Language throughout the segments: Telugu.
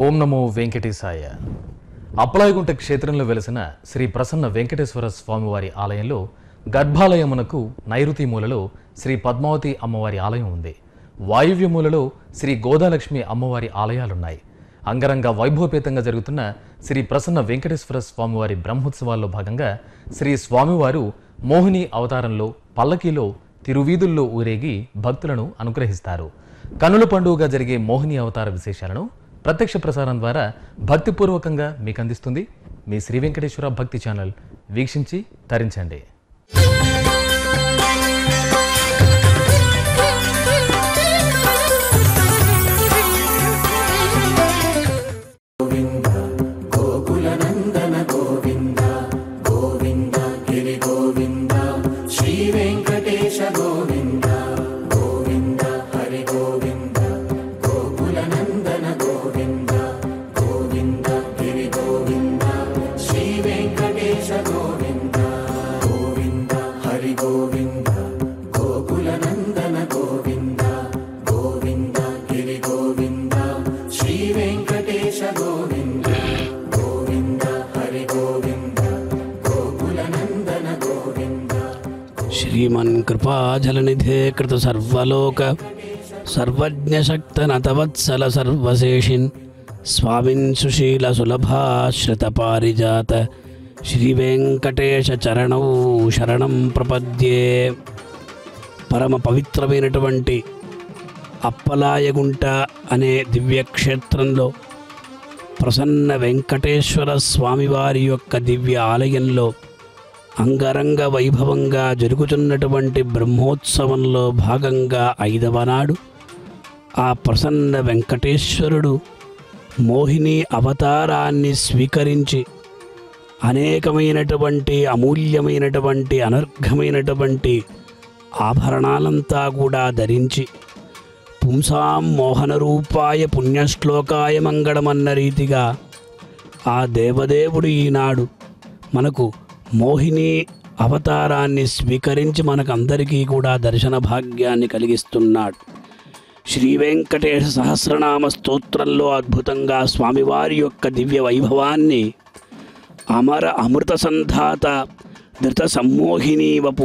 ఓం నమో వెంకటేశాయ అప్పలాయగుంట క్షేత్రంలో వెలసిన శ్రీ ప్రసన్న వెంకటేశ్వర స్వామివారి ఆలయంలో గర్భాలయమునకు నైరుతి మూలలో శ్రీ పద్మావతి అమ్మవారి ఆలయం ఉంది వాయువ్య మూలలో శ్రీ గోదాలక్ష్మి అమ్మవారి ఆలయాలున్నాయి అంగరంగ వైభవపేతంగా జరుగుతున్న శ్రీ ప్రసన్న వెంకటేశ్వర స్వామివారి బ్రహ్మోత్సవాల్లో భాగంగా శ్రీ స్వామివారు మోహిని అవతారంలో పల్లకీలో తిరువీధుల్లో ఊరేగి భక్తులను అనుగ్రహిస్తారు కనుల పండుగగా జరిగే మోహిని అవతార విశేషాలను ప్రత్యక్ష ప్రసారం ద్వారా భక్తిపూర్వకంగా మీకు అందిస్తుంది మీ శ్రీ వెంకటేశ్వర భక్తి ఛానల్ వీక్షించి తరించండి శ్రీమన్ కృపాజలనిధే కృత సర్వలోక సర్వజ్ఞశక్తనతవత్సల సర్వశేషిన్ స్వామిన్ సుశీల సులభాశ్రిత పారిజాత శ్రీ వెంకటేశ చరణౌ శరణం ప్రపద్యే పరమ పవిత్రమైనటువంటి అప్పలాయగుంట అనే దివ్యక్షేత్రంలో ప్రసన్న వెంకటేశ్వర స్వామివారి యొక్క దివ్య ఆలయంలో అంగరంగ వైభవంగా జరుగుతున్నటువంటి బ్రహ్మోత్సవంలో భాగంగా ఐదవ నాడు ఆ ప్రసన్న వెంకటేశ్వరుడు మోహిని అవతారాన్ని స్వీకరించి అనేకమైనటువంటి అమూల్యమైనటువంటి అనర్ఘమైనటువంటి ఆభరణాలంతా కూడా ధరించి పుంసాం మోహన రూపాయ పుణ్యశ్లోకాయ మంగళమన్న రీతిగా ఆ దేవదేవుడు ఈనాడు మనకు మోహిని అవతారాన్ని స్వీకరించి మనకందరికీ కూడా దర్శన భాగ్యాన్ని కలిగిస్తున్నాడు శ్రీ వెంకటేశ సహస్రనామ స్తోత్రంలో అద్భుతంగా స్వామివారి యొక్క దివ్య వైభవాన్ని అమర అమృత సంధాత ధృత సమ్మోహిని వపు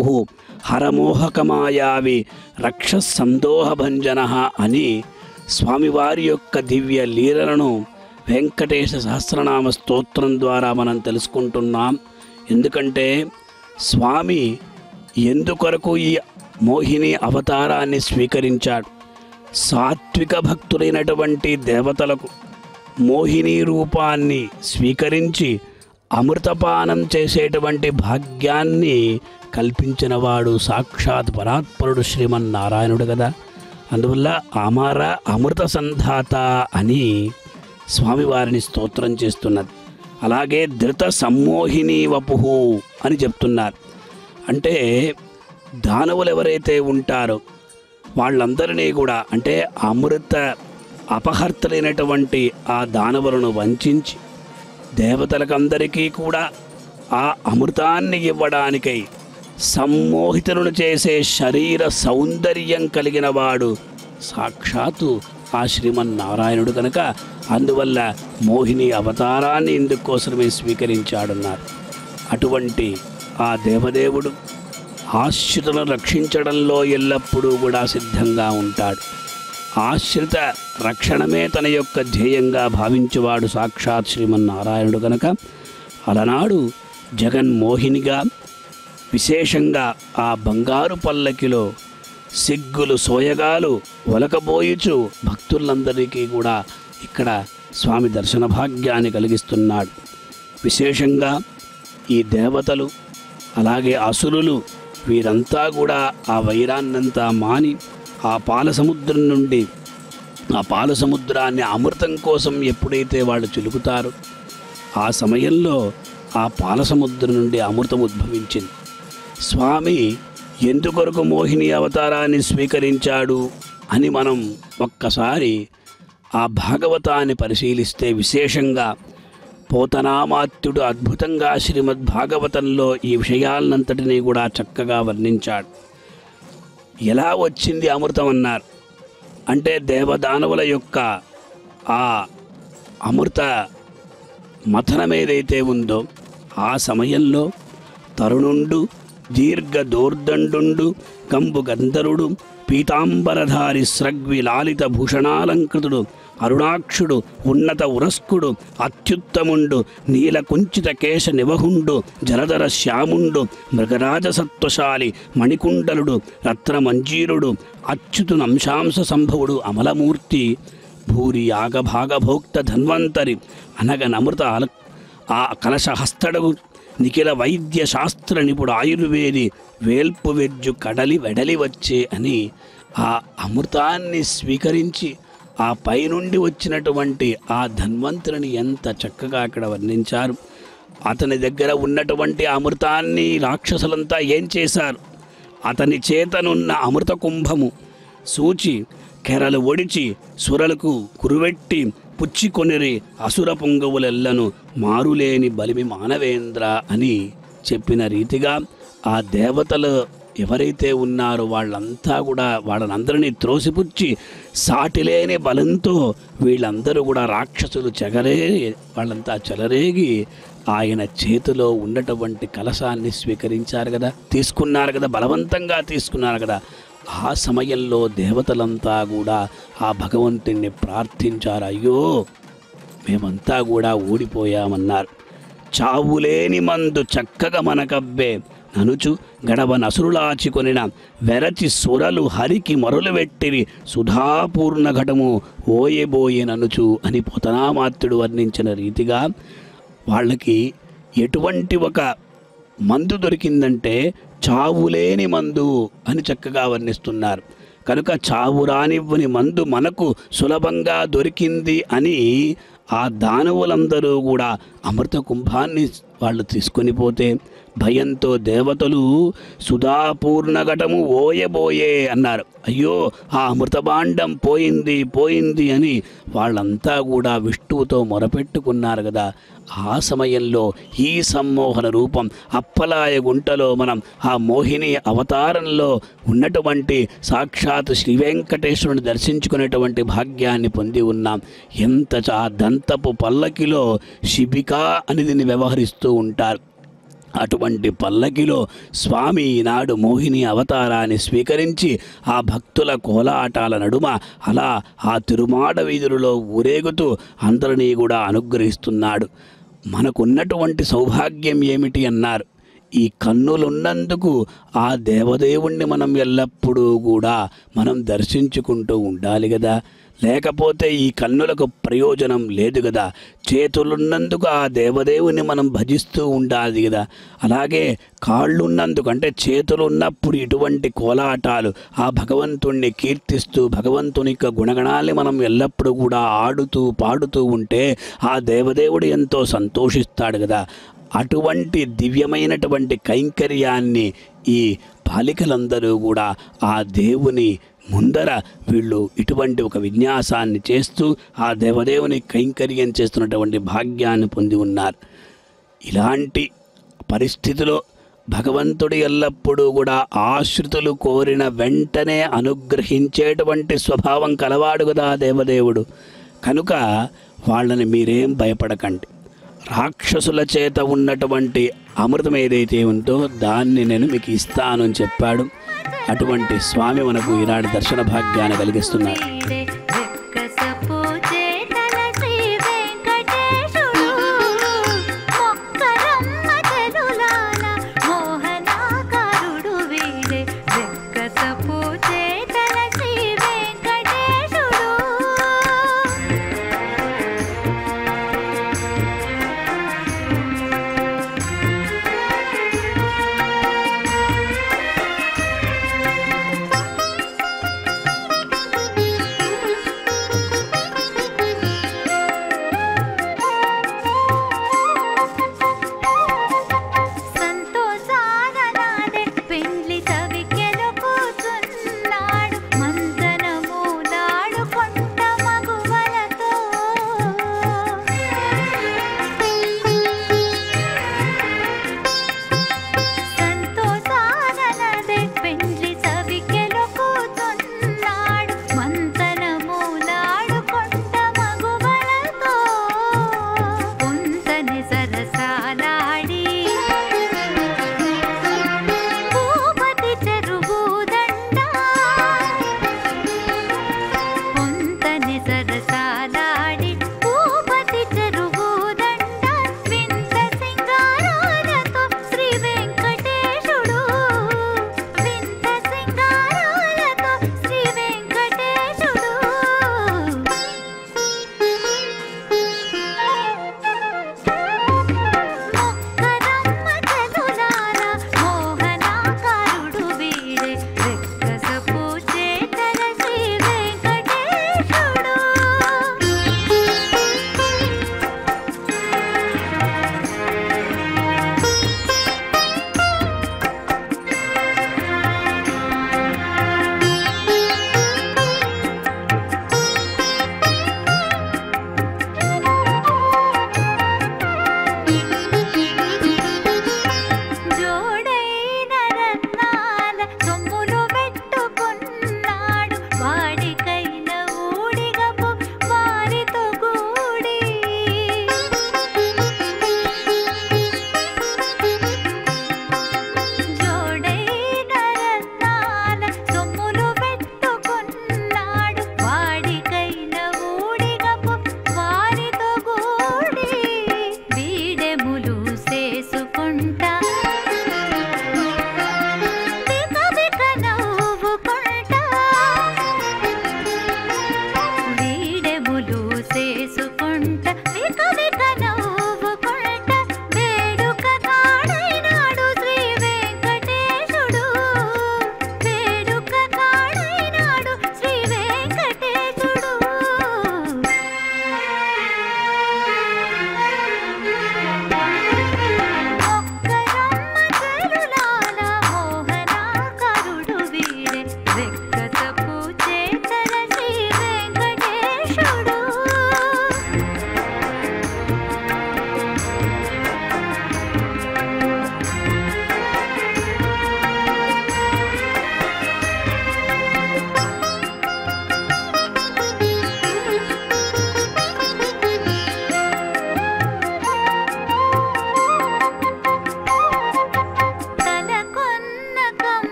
హరమోహకమాయావి రక్ష సందోహభంజన అని స్వామివారి యొక్క దివ్య లీలలను వెంకటేశ సహస్రనామ స్తోత్రం ద్వారా మనం తెలుసుకుంటున్నాం ఎందుకంటే స్వామి ఎందుకొరకు ఈ మోహిని అవతారాన్ని స్వీకరించాడు సాత్విక భక్తులైనటువంటి దేవతలకు మోహిని రూపాన్ని స్వీకరించి అమృతపానం చేసేటువంటి భాగ్యాన్ని కల్పించినవాడు సాక్షాత్ పరాత్పరుడు శ్రీమన్నారాయణుడు కదా అందువల్ల అమర అమృత సంధాత అని స్వామివారిని స్తోత్రం చేస్తున్నది అలాగే ధృత సమ్మోహిని వపుహు అని చెప్తున్నారు అంటే దానవులు ఎవరైతే ఉంటారో వాళ్ళందరినీ కూడా అంటే అమృత అపహర్తలైనటువంటి ఆ దానవులను వంచించి దేవతలకందరికీ కూడా ఆ అమృతాన్ని ఇవ్వడానికై సమ్మోహితులను చేసే శరీర సౌందర్యం కలిగిన వాడు సాక్షాత్తు ఆ శ్రీమన్నారాయణుడు కనుక అందువల్ల మోహిని అవతారాన్ని ఇందుకోసమే స్వీకరించాడన్నారు అటువంటి ఆ దేవదేవుడు ఆశ్రితులను రక్షించడంలో ఎల్లప్పుడూ కూడా సిద్ధంగా ఉంటాడు ఆశ్రిత రక్షణమే తన యొక్క ధ్యేయంగా భావించేవాడు సాక్షాత్ శ్రీమన్నారాయణుడు కనుక అలనాడు జగన్మోహినిగా విశేషంగా ఆ బంగారు పల్లకిలో సిగ్గులు సోయగాలు ఒలకబోయుచు భక్తులందరికీ కూడా ఇక్కడ స్వామి దర్శన భాగ్యాన్ని కలిగిస్తున్నాడు విశేషంగా ఈ దేవతలు అలాగే అసురులు వీరంతా కూడా ఆ వైరాన్నంతా మాని ఆ పాల సముద్రం నుండి ఆ పాల సముద్రాన్ని అమృతం కోసం ఎప్పుడైతే వాళ్ళు చిలుకుతారో ఆ సమయంలో ఆ పాల సముద్రం నుండి అమృతం ఉద్భవించింది స్వామి ఎందుకొరకు మోహిని అవతారాన్ని స్వీకరించాడు అని మనం ఒక్కసారి ఆ భాగవతాన్ని పరిశీలిస్తే విశేషంగా పోతనామాత్యుడు అద్భుతంగా శ్రీమద్ భాగవతంలో ఈ విషయాలనంతటినీ కూడా చక్కగా వర్ణించాడు ఎలా వచ్చింది అమృతం అన్నారు అంటే దేవదానవుల యొక్క ఆ అమృత మథనం ఏదైతే ఉందో ఆ సమయంలో తరుణుండు దీర్ఘ దోర్దండు కంబు గంధరుడు పీతాంబరధారి స్రగ్వి లాలిత భూషణాలంకృతుడు అరుణాక్షుడు ఉన్నత ఉరస్కుడు అత్యుత్తముండు నీల కుంచిత కేశ నివహుండు జలధర శ్యాముండు మృగరాజ సత్వశాలి మణికుండలుడు రత్నమంజీరుడు అచ్యుతు అంశాంశ సంభవుడు అమలమూర్తి భూరి యాగభాగభోక్త ధన్వంతరి అనగనమృత అల ఆ కలశహస్తడగు నిఖిల వైద్య శాస్త్ర నిపుడు ఆయుర్వేది వేల్పు వెజ్జు కడలి వెడలి వచ్చే అని ఆ అమృతాన్ని స్వీకరించి ఆ పైనుండి వచ్చినటువంటి ఆ ధన్వంతుని ఎంత చక్కగా అక్కడ వర్ణించారు అతని దగ్గర ఉన్నటువంటి అమృతాన్ని రాక్షసులంతా ఏం చేశారు అతని చేతనున్న అమృత కుంభము సూచి కెరలు ఒడిచి సురలకు కురువెట్టి పుచ్చికొనిరి అసుర పొంగవులెల్లను మారులేని బలిమి మానవేంద్ర అని చెప్పిన రీతిగా ఆ దేవతలు ఎవరైతే ఉన్నారో వాళ్ళంతా కూడా వాళ్ళనందరినీ త్రోసిపుచ్చి సాటిలేని బలంతో వీళ్ళందరూ కూడా రాక్షసులు చెగరే వాళ్ళంతా చెలరేగి ఆయన చేతిలో ఉన్నటువంటి కలశాన్ని స్వీకరించారు కదా తీసుకున్నారు కదా బలవంతంగా తీసుకున్నారు కదా ఆ సమయంలో దేవతలంతా కూడా ఆ భగవంతుణ్ణి ప్రార్థించారు అయ్యో మేమంతా కూడా ఓడిపోయామన్నారు చావులేని మందు చక్కగా మనకబ్బే ననుచు గడవ నసురులాచికొనిన వెరచి సురలు హరికి మరులు వెట్టిరి సుధాపూర్ణ ఘటము ఓయబోయేననుచు అని పొతనామాత్యుడు వర్ణించిన రీతిగా వాళ్ళకి ఎటువంటి ఒక మందు దొరికిందంటే చావులేని మందు అని చక్కగా వర్ణిస్తున్నారు కనుక చావు రానివ్వని మందు మనకు సులభంగా దొరికింది అని ఆ దానవులందరూ కూడా అమృత కుంభాన్ని వాళ్ళు తీసుకొని పోతే భయంతో దేవతలు సుధాపూర్ణఘటము ఓయబోయే అన్నారు అయ్యో ఆ అమృతభాండం పోయింది పోయింది అని వాళ్ళంతా కూడా విష్ణువుతో మొరపెట్టుకున్నారు కదా ఆ సమయంలో ఈ సమ్మోహన రూపం అప్పలాయ గుంటలో మనం ఆ మోహిని అవతారంలో ఉన్నటువంటి సాక్షాత్ శ్రీ వెంకటేశ్వరుని దర్శించుకునేటువంటి భాగ్యాన్ని పొంది ఉన్నాం ఎంత చ- ఆ దంతపు పల్లకిలో శిబిక అని దీన్ని వ్యవహరిస్తూ ఉంటారు అటువంటి పల్లకిలో స్వామి ఈనాడు మోహిని అవతారాన్ని స్వీకరించి ఆ భక్తుల కోలాటాల నడుమ అలా ఆ తిరుమాడ వీధులలో ఊరేగుతూ అందరినీ కూడా అనుగ్రహిస్తున్నాడు మనకున్నటువంటి సౌభాగ్యం ఏమిటి అన్నారు ఈ కన్నులున్నందుకు ఆ దేవదేవుణ్ణి మనం ఎల్లప్పుడూ కూడా మనం దర్శించుకుంటూ ఉండాలి కదా లేకపోతే ఈ కన్నులకు ప్రయోజనం లేదు కదా చేతులున్నందుకు ఆ దేవదేవుని మనం భజిస్తూ ఉండాలి కదా అలాగే కాళ్ళున్నందుకు అంటే చేతులు ఉన్నప్పుడు ఇటువంటి కోలాటాలు ఆ భగవంతుణ్ణి కీర్తిస్తూ భగవంతుని యొక్క గుణగణాల్ని మనం ఎల్లప్పుడూ కూడా ఆడుతూ పాడుతూ ఉంటే ఆ దేవదేవుడు ఎంతో సంతోషిస్తాడు కదా అటువంటి దివ్యమైనటువంటి కైంకర్యాన్ని ఈ బాలికలందరూ కూడా ఆ దేవుని ముందర వీళ్ళు ఇటువంటి ఒక విన్యాసాన్ని చేస్తూ ఆ దేవదేవుని కైంకర్యం చేస్తున్నటువంటి భాగ్యాన్ని పొంది ఉన్నారు ఇలాంటి పరిస్థితిలో భగవంతుడు ఎల్లప్పుడూ కూడా ఆశ్రితులు కోరిన వెంటనే అనుగ్రహించేటువంటి స్వభావం కలవాడు కదా ఆ దేవదేవుడు కనుక వాళ్ళని మీరేం భయపడకండి రాక్షసుల చేత ఉన్నటువంటి అమృతం ఏదైతే ఉందో దాన్ని నేను మీకు ఇస్తాను అని చెప్పాడు అటువంటి స్వామి మనకు ఈనాడు దర్శన భాగ్యాన్ని కలిగిస్తున్నాడు వెక్కసపు చేతల శ్రీ వెంకటేశుడు మొక్కరమ్మ చెరులాల మోహనాకారుడు వీడే వెక్కసపు చేతల శ్రీ వెంకటేశుడు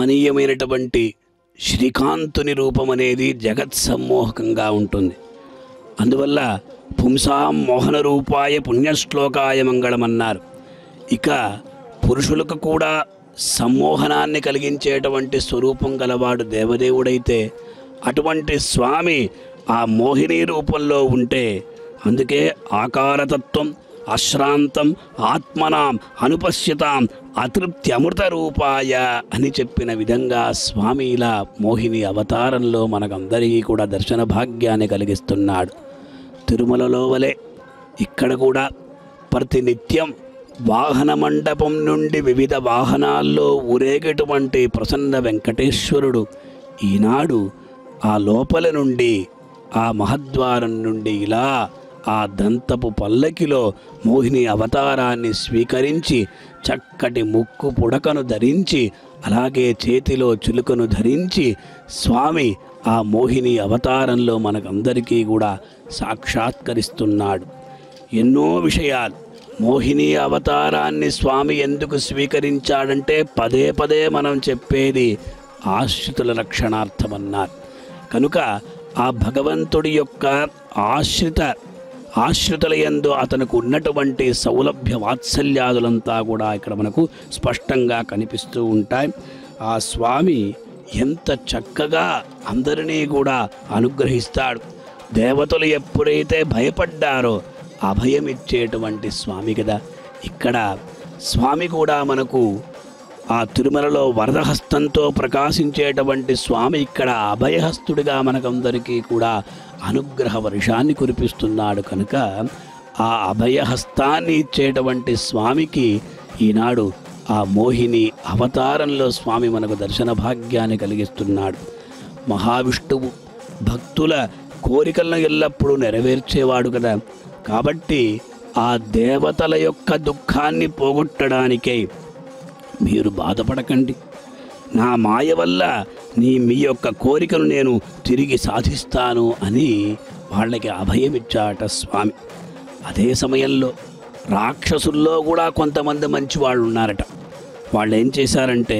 కమనీయమైనటువంటి శ్రీకాంతుని రూపం అనేది జగత్ సమ్మోహకంగా ఉంటుంది అందువల్ల పుంసాం మోహన రూపాయ పుణ్యశ్లోకాయ మంగళమన్నారు ఇక పురుషులకు కూడా సమ్మోహనాన్ని కలిగించేటువంటి స్వరూపం గలవాడు దేవదేవుడైతే అటువంటి స్వామి ఆ మోహిని రూపంలో ఉంటే అందుకే ఆకారతత్వం అశ్రాంతం ఆత్మనాం అనుపశ్యతాం అతృప్తి అమృత రూపాయ అని చెప్పిన విధంగా స్వామి ఇలా మోహిని అవతారంలో మనకందరికీ కూడా దర్శన భాగ్యాన్ని కలిగిస్తున్నాడు తిరుమలలో వలె ఇక్కడ కూడా ప్రతినిత్యం వాహన మండపం నుండి వివిధ వాహనాల్లో ఊరేగేటువంటి ప్రసన్న వెంకటేశ్వరుడు ఈనాడు ఆ లోపల నుండి ఆ మహద్వారం నుండి ఇలా ఆ దంతపు పల్లకిలో మోహిని అవతారాన్ని స్వీకరించి చక్కటి ముక్కు పుడకను ధరించి అలాగే చేతిలో చులుకను ధరించి స్వామి ఆ మోహిని అవతారంలో మనకందరికీ కూడా సాక్షాత్కరిస్తున్నాడు ఎన్నో విషయాలు మోహిని అవతారాన్ని స్వామి ఎందుకు స్వీకరించాడంటే పదే పదే మనం చెప్పేది ఆశ్రితుల రక్షణార్థమన్నారు కనుక ఆ భగవంతుడి యొక్క ఆశ్రిత ఆశ్రితుల యందు అతనికి ఉన్నటువంటి సౌలభ్య వాత్సల్యాదులంతా కూడా ఇక్కడ మనకు స్పష్టంగా కనిపిస్తూ ఉంటాయి ఆ స్వామి ఎంత చక్కగా అందరినీ కూడా అనుగ్రహిస్తాడు దేవతలు ఎప్పుడైతే భయపడ్డారో అభయం ఇచ్చేటువంటి స్వామి కదా ఇక్కడ స్వామి కూడా మనకు ఆ తిరుమలలో వరదహస్తంతో ప్రకాశించేటువంటి స్వామి ఇక్కడ అభయహస్తుడిగా మనకందరికీ కూడా అనుగ్రహ వర్షాన్ని కురిపిస్తున్నాడు కనుక ఆ అభయహస్తాన్ని ఇచ్చేటువంటి స్వామికి ఈనాడు ఆ మోహిని అవతారంలో స్వామి మనకు దర్శన భాగ్యాన్ని కలిగిస్తున్నాడు మహావిష్ణువు భక్తుల కోరికలను ఎల్లప్పుడూ నెరవేర్చేవాడు కదా కాబట్టి ఆ దేవతల యొక్క దుఃఖాన్ని పోగొట్టడానికై మీరు బాధపడకండి నా మాయ వల్ల నీ మీ యొక్క కోరికను నేను తిరిగి సాధిస్తాను అని వాళ్ళకి అభయమిచ్చాట స్వామి అదే సమయంలో రాక్షసుల్లో కూడా కొంతమంది మంచి వాళ్ళు ఉన్నారట వాళ్ళు ఏం చేశారంటే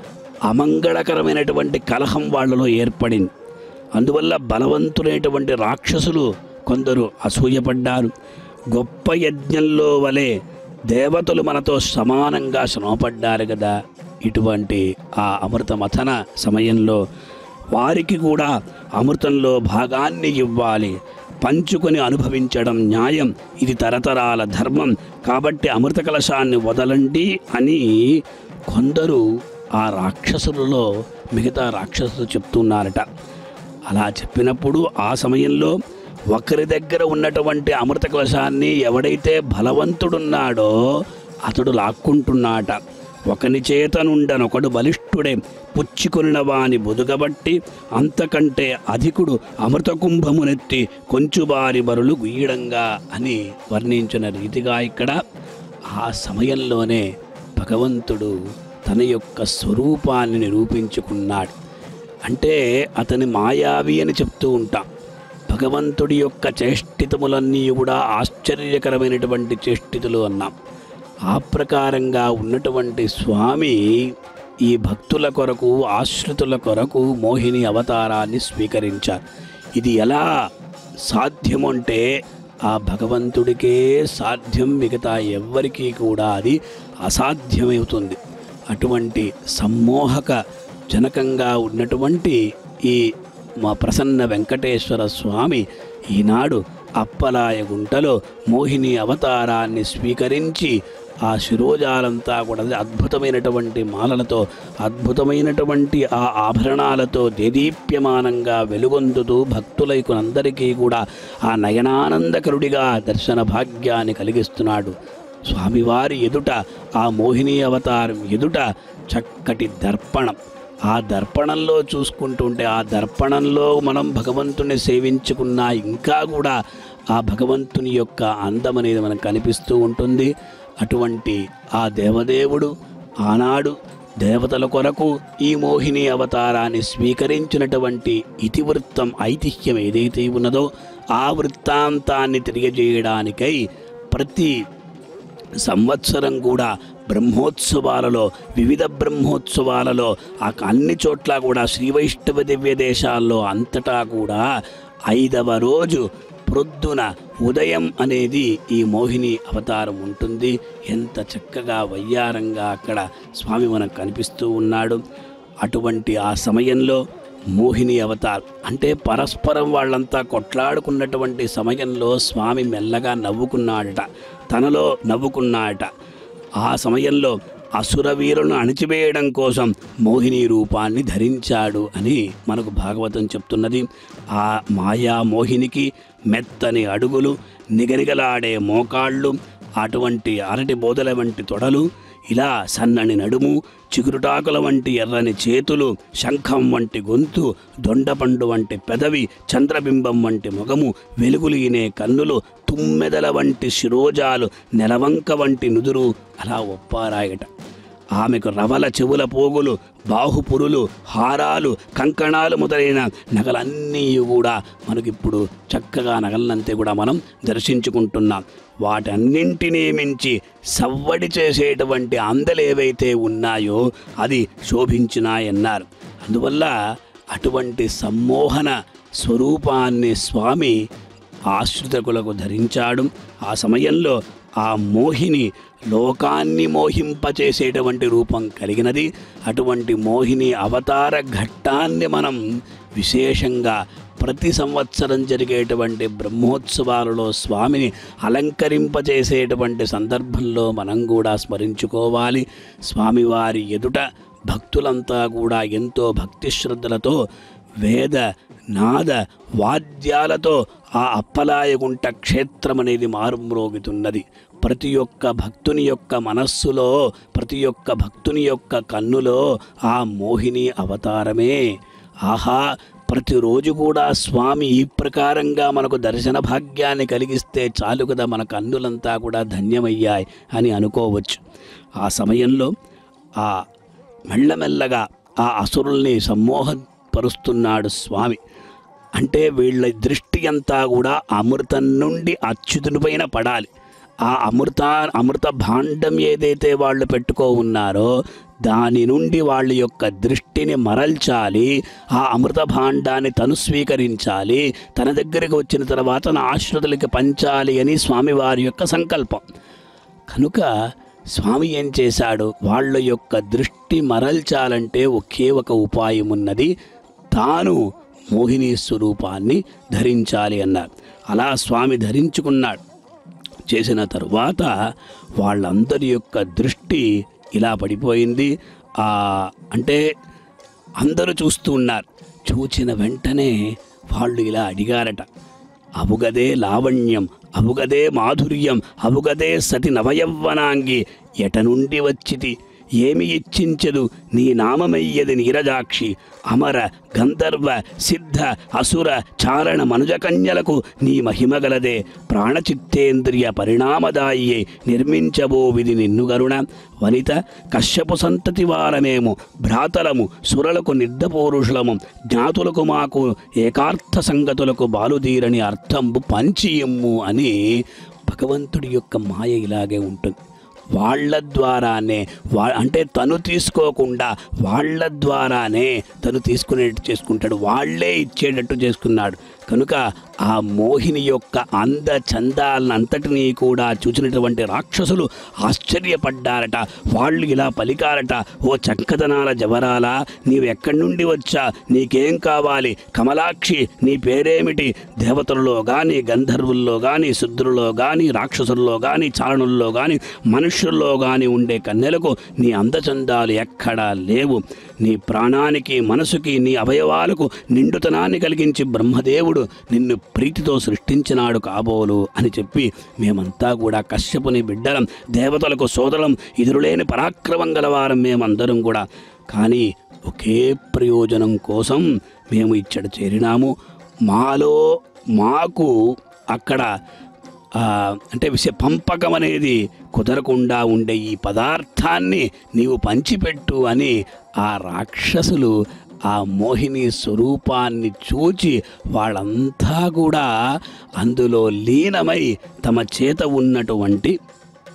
అమంగళకరమైనటువంటి కలహం వాళ్ళలో ఏర్పడింది అందువల్ల బలవంతులైనటువంటి రాక్షసులు కొందరు అసూయపడ్డారు గొప్ప యజ్ఞంలో వలె దేవతలు మనతో సమానంగా శ్రమపడ్డారు కదా ఇటువంటి ఆ అమృత మథన సమయంలో వారికి కూడా అమృతంలో భాగాన్ని ఇవ్వాలి పంచుకొని అనుభవించడం న్యాయం ఇది తరతరాల ధర్మం కాబట్టి అమృత కలశాన్ని వదలండి అని కొందరు ఆ రాక్షసులలో మిగతా రాక్షసులు చెప్తున్నారట అలా చెప్పినప్పుడు ఆ సమయంలో ఒకరి దగ్గర ఉన్నటువంటి అమృత కలశాన్ని ఎవడైతే బలవంతుడున్నాడో అతడు లాక్కుంటున్నాట ఒకని చేతనుండనొకడు బలిష్ఠుడే పుచ్చుకొనిన వాని బుదుగబట్టి అంతకంటే అధికుడు అమృత కుంభమునెత్తి కొంచుబారి బరులు గుయ్యడంగా అని వర్ణించిన రీతిగా ఇక్కడ ఆ సమయంలోనే భగవంతుడు తన యొక్క స్వరూపాన్ని నిరూపించుకున్నాడు అంటే అతని మాయావి అని చెప్తూ ఉంటాం భగవంతుడి యొక్క చేష్టితములన్నీ కూడా ఆశ్చర్యకరమైనటువంటి చేష్టితులు అన్నాం ఆ ప్రకారంగా ఉన్నటువంటి స్వామి ఈ భక్తుల కొరకు ఆశ్రితుల కొరకు మోహిని అవతారాన్ని స్వీకరించారు ఇది ఎలా సాధ్యమంటే ఆ భగవంతుడికే సాధ్యం మిగతా ఎవ్వరికీ కూడా అది అసాధ్యమవుతుంది అటువంటి సమ్మోహక జనకంగా ఉన్నటువంటి ఈ మా ప్రసన్న వెంకటేశ్వర స్వామి ఈనాడు అప్పలాయ గుంటలో మోహిని అవతారాన్ని స్వీకరించి ఆ శిరోజాలంతా కూడా అద్భుతమైనటువంటి మాలలతో అద్భుతమైనటువంటి ఆ ఆభరణాలతో దేదీప్యమానంగా వెలుగొందుతూ భక్తులకు అందరికీ కూడా ఆ నయనానందకరుడిగా దర్శన భాగ్యాన్ని కలిగిస్తున్నాడు స్వామివారి ఎదుట ఆ మోహిని అవతారం ఎదుట చక్కటి దర్పణం ఆ దర్పణంలో చూసుకుంటుంటే ఆ దర్పణంలో మనం భగవంతుని సేవించుకున్నా ఇంకా కూడా ఆ భగవంతుని యొక్క అందం అనేది మనకు కనిపిస్తూ ఉంటుంది అటువంటి ఆ దేవదేవుడు ఆనాడు దేవతల కొరకు ఈ మోహిని అవతారాన్ని స్వీకరించినటువంటి ఇతివృత్తం ఐతిహ్యం ఏదైతే ఉన్నదో ఆ వృత్తాంతాన్ని తెలియజేయడానికై ప్రతి సంవత్సరం కూడా బ్రహ్మోత్సవాలలో వివిధ బ్రహ్మోత్సవాలలో ఆ అన్ని చోట్ల కూడా శ్రీ వైష్ణవ దివ్య దేశాల్లో అంతటా కూడా ఐదవ రోజు ప్రొద్దున ఉదయం అనేది ఈ మోహిని అవతారం ఉంటుంది ఎంత చక్కగా వయ్యారంగా అక్కడ స్వామి మనకు కనిపిస్తూ ఉన్నాడు అటువంటి ఆ సమయంలో మోహిని అవతార్ అంటే పరస్పరం వాళ్ళంతా కొట్లాడుకున్నటువంటి సమయంలో స్వామి మెల్లగా నవ్వుకున్నాడట తనలో నవ్వుకున్నాడట ఆ సమయంలో అసుర వీరులను అణిచివేయడం కోసం మోహిని రూపాన్ని ధరించాడు అని మనకు భాగవతం చెప్తున్నది ఆ మాయా మోహినికి మెత్తని అడుగులు నిగనిగలాడే మోకాళ్ళు అటువంటి అరటి బోదల వంటి తొడలు ఇలా సన్నని నడుము చిగురుటాకుల వంటి ఎర్రని చేతులు శంఖం వంటి గొంతు దొండపండు వంటి పెదవి చంద్రబింబం వంటి మొగము వెలుగులీనే కన్నులు తుమ్మెదల వంటి శిరోజాలు నెలవంక వంటి నుదురు అలా ఒప్పారాయట ఆమెకు రవల చెవుల పోగులు బాహుపురులు హారాలు కంకణాలు మొదలైన నగలన్నీ కూడా మనకిప్పుడు చక్కగా నగలనంతే కూడా మనం దర్శించుకుంటున్నాం వాటన్నింటినీ మించి సవ్వడి చేసేటువంటి అందలు ఏవైతే ఉన్నాయో అది శోభించినాయన్నారు అందువల్ల అటువంటి సమ్మోహన స్వరూపాన్ని స్వామి ఆశ్రితకులకు ధరించాడు ఆ సమయంలో ఆ మోహిని లోకాన్ని మోహింపచేసేటువంటి రూపం కలిగినది అటువంటి మోహిని అవతార ఘట్టాన్ని మనం విశేషంగా ప్రతి సంవత్సరం జరిగేటువంటి బ్రహ్మోత్సవాలలో స్వామిని అలంకరింపచేసేటువంటి సందర్భంలో మనం కూడా స్మరించుకోవాలి స్వామివారి ఎదుట భక్తులంతా కూడా ఎంతో భక్తి శ్రద్ధలతో వేద నాద వాద్యాలతో ఆ అప్పలాయగుంట క్షేత్రం అనేది మారుమ్రోగుతున్నది ప్రతి ఒక్క భక్తుని యొక్క మనస్సులో ప్రతి ఒక్క భక్తుని యొక్క కన్నులో ఆ మోహిని అవతారమే ఆహా ప్రతిరోజు కూడా స్వామి ఈ ప్రకారంగా మనకు దర్శన భాగ్యాన్ని కలిగిస్తే చాలు కదా మన కన్నులంతా కూడా ధన్యమయ్యాయి అని అనుకోవచ్చు ఆ సమయంలో ఆ మెల్లమెల్లగా ఆ అసురుల్ని సమ్మోహపరుస్తున్నాడు స్వామి అంటే వీళ్ళ దృష్టి అంతా కూడా అమృతం నుండి అచ్యుతుని పైన పడాలి ఆ అమృత అమృత భాండం ఏదైతే వాళ్ళు పెట్టుకో ఉన్నారో దాని నుండి వాళ్ళ యొక్క దృష్టిని మరల్చాలి ఆ అమృత భాండాన్ని తను స్వీకరించాలి తన దగ్గరికి వచ్చిన తర్వాత తన ఆశ్రితులకి పంచాలి అని స్వామివారి యొక్క సంకల్పం కనుక స్వామి ఏం చేశాడు వాళ్ళ యొక్క దృష్టి మరల్చాలంటే ఒకే ఒక ఉపాయం ఉన్నది తాను మోహిని స్వరూపాన్ని ధరించాలి అన్నారు అలా స్వామి ధరించుకున్నాడు చేసిన తరువాత వాళ్ళందరి యొక్క దృష్టి ఇలా పడిపోయింది ఆ, అంటే అందరూ చూస్తూ ఉన్నారు చూచిన వెంటనే వాళ్ళు ఇలా అడిగారట అవుగదే లావణ్యం అవుగదే మాధుర్యం అవుగదే సతి నవయవ్వనాంగి ఎట నుండి వచ్చితి ఏమి ఇచ్చించెదు నీ నామమయ్యది నీరజాక్షి అమర గంధర్వ సిద్ధ అసుర చారణ మనుజకన్యలకు నీ మహిమగలదే ప్రాణచిత్తేంద్రియ పరిణామదాయియే నిర్మించబో విధి నిన్ను గరుణ వనిత కశ్యపు సంతతి వారమేము భ్రాతలము సురలకు నిర్ధపౌరుషులము జ్ఞాతులకు మాకు ఏకార్థ సంగతులకు బాలుదీరని అర్థంబు పంచియమ్ము అని భగవంతుడి యొక్క మాయ ఇలాగే ఉంటుంది వాళ్ళ ద్వారానే వా అంటే తను తీసుకోకుండా వాళ్ళ ద్వారానే తను తీసుకునేట్టు చేసుకుంటాడు వాళ్ళే ఇచ్చేటట్టు చేసుకున్నాడు కనుక ఆ మోహిని యొక్క అంద చందాలనంతటినీ కూడా చూసినటువంటి రాక్షసులు ఆశ్చర్యపడ్డారట వాళ్ళు ఇలా పలికారట ఓ చక్కదనాల జవరాలా నీవు ఎక్కడి నుండి వచ్చా నీకేం కావాలి కమలాక్షి నీ పేరేమిటి దేవతల్లో కానీ గంధర్వుల్లో కానీ శుద్రుల్లో కానీ రాక్షసుల్లో కానీ చారణుల్లో కానీ మనుష్యుల్లో కానీ ఉండే కన్నెలకు నీ అందచందాలు ఎక్కడా లేవు నీ ప్రాణానికి మనసుకి నీ అవయవాలకు నిండుతనాన్ని కలిగించి బ్రహ్మదేవుడు నిన్ను ప్రీతితో సృష్టించినాడు కాబోలు అని చెప్పి మేమంతా కూడా కశ్యపుని బిడ్డలం దేవతలకు సోదరం ఎదురులేని పరాక్రమం గలవారం మేమందరం కూడా కానీ ఒకే ప్రయోజనం కోసం మేము ఇచ్చట చేరినాము మాలో మాకు అక్కడ ఆ, అంటే విష పంపకం అనేది కుదరకుండా ఉండే ఈ పదార్థాన్ని నీవు పంచిపెట్టు అని ఆ రాక్షసులు ఆ మోహిని స్వరూపాన్ని చూచి వాళ్ళంతా కూడా అందులో లీనమై తమ చేత ఉన్నటువంటి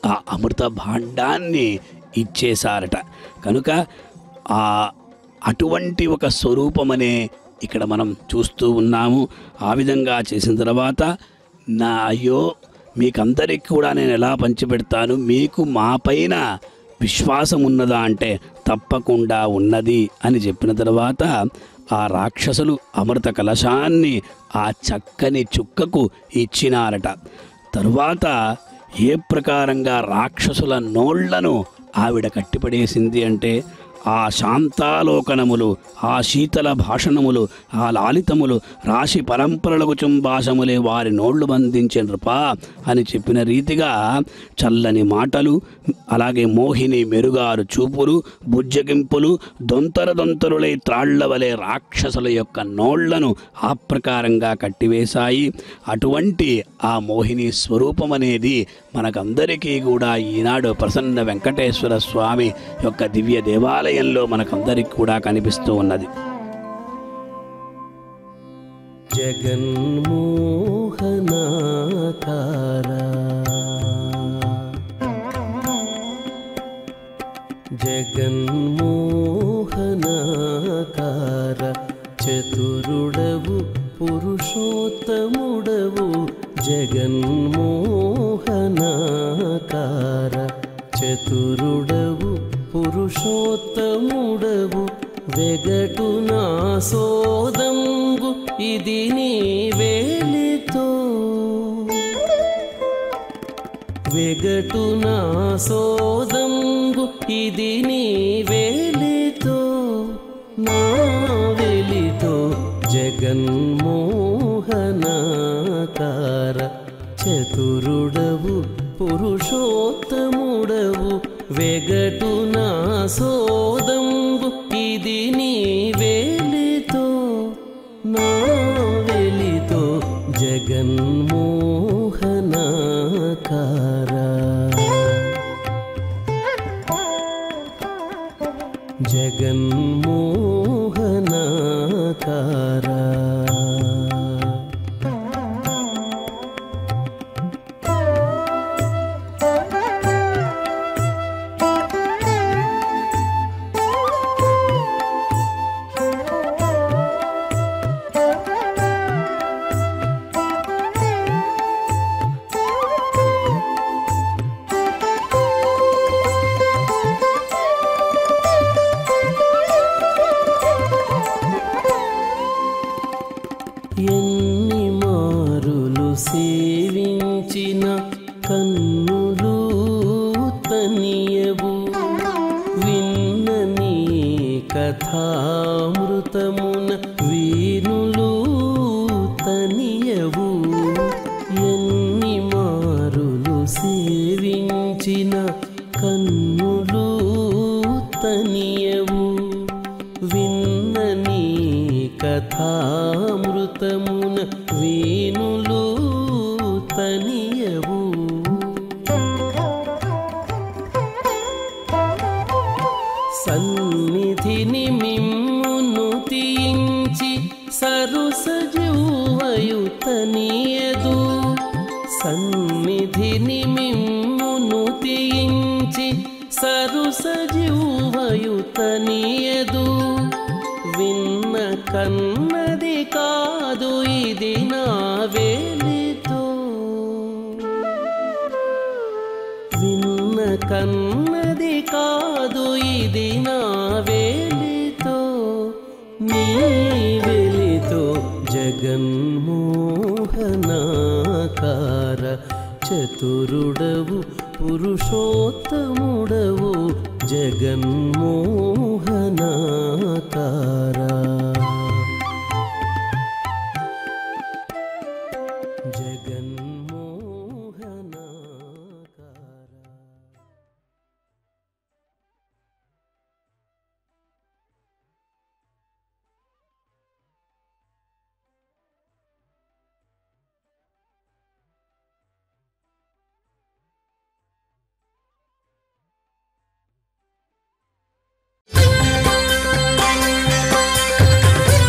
ఆ అమృత భాండాన్ని ఇచ్చేశారట కనుక ఆ అటువంటి ఒక స్వరూపమనే ఇక్కడ మనం చూస్తూ ఉన్నాము ఆ విధంగా చేసిన తర్వాత నా అయ్యో మీకందరికి కూడా నేను ఎలా పంచిపెడతాను మీకు మా పైన విశ్వాసం ఉన్నదా అంటే తప్పకుండా ఉన్నది అని చెప్పిన తర్వాత ఆ రాక్షసులు అమృత కలశాన్ని ఆ చక్కని చుక్కకు ఇచ్చినారట తరువాత ఏ ప్రకారంగా రాక్షసుల నోళ్లను ఆవిడ కట్టిపడేసింది అంటే ఆ శాంతాలోకనములు ఆ శీతల భాషణములు ఆ లాలితములు రాశి పరంపరలకు చుంబాసములే వారి నోళ్లు బంధించే నృపా అని చెప్పిన రీతిగా చల్లని మాటలు అలాగే మోహిని మెరుగారు చూపులు బుజ్జగింపులు దొంతర దొంతరులై త్రాళ్ల వలె రాక్షసుల యొక్క నోళ్లను ఆ ప్రకారంగా కట్టివేశాయి అటువంటి ఆ మోహిని స్వరూపం అనేది మనకందరికీ కూడా ఈనాడు ప్రసన్న వెంకటేశ్వర స్వామి యొక్క దివ్య దేవాలయంలో మనకందరికి కూడా కనిపిస్తూ ఉన్నది జగన్మోహనాకార జగన్మోహనాకార చతురుడవు పురుషోత్తముడవు జగన్మోహనాకార చతురుడవు పురుషోత్తముడవు వెగటు నా సోదంబు ఇది నీ వేలితో వెగటు నా సోదంబు ఇది నీ వేలితో నా వెలితో జగన్మోహనాకార చతురుడవు పురుషోత్తముడవు వెగటు నా సోదంబు ఇది నీ వేలితో నా వెలితో జగన్మోహనాకార జగన్మోహనాకార ఎన్ని మారులు సేవించిన కన్నులు తనియవు విన్న నీ కథామృతమున వీనులు తనియవు ఎన్ని మారులు సేవించిన కన్నులు తనియవు విన్న నీ కథామృతమున వీనులు తనియవు సన్నిధిని మిమ్మును తీయించి సరుసజువయు తనియదు సన్నిధిని మిమ్మును తీయించి సరుసజువయు తనియదు విన్న కన్నది కాదు ఇది నా వేలితో విన్న కన్నది కాదు ఇది నా వేలితో నీ వెలితో జగన్మోహనాకార చతురుడవు పురుషోత్తముడవు జగన్మోహనాకార జగన్మోహనాకార Thank you.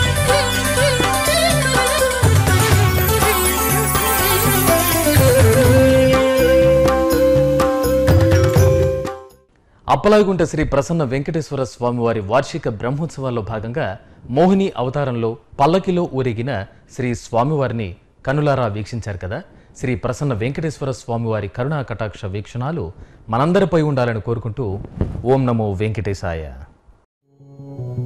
అప్పలాగుంట శ్రీ ప్రసన్న వెంకటేశ్వర స్వామివారి వార్షిక బ్రహ్మోత్సవాల్లో భాగంగా మోహిని అవతారంలో పల్లకిలో ఊరేగిన శ్రీ స్వామివారిని కనులారా వీక్షించారు కదా శ్రీ ప్రసన్న వెంకటేశ్వర స్వామివారి కరుణా కటాక్ష వీక్షణాలు మనందరిపై ఉండాలని కోరుకుంటూ ఓం నమో వెంకటేశాయ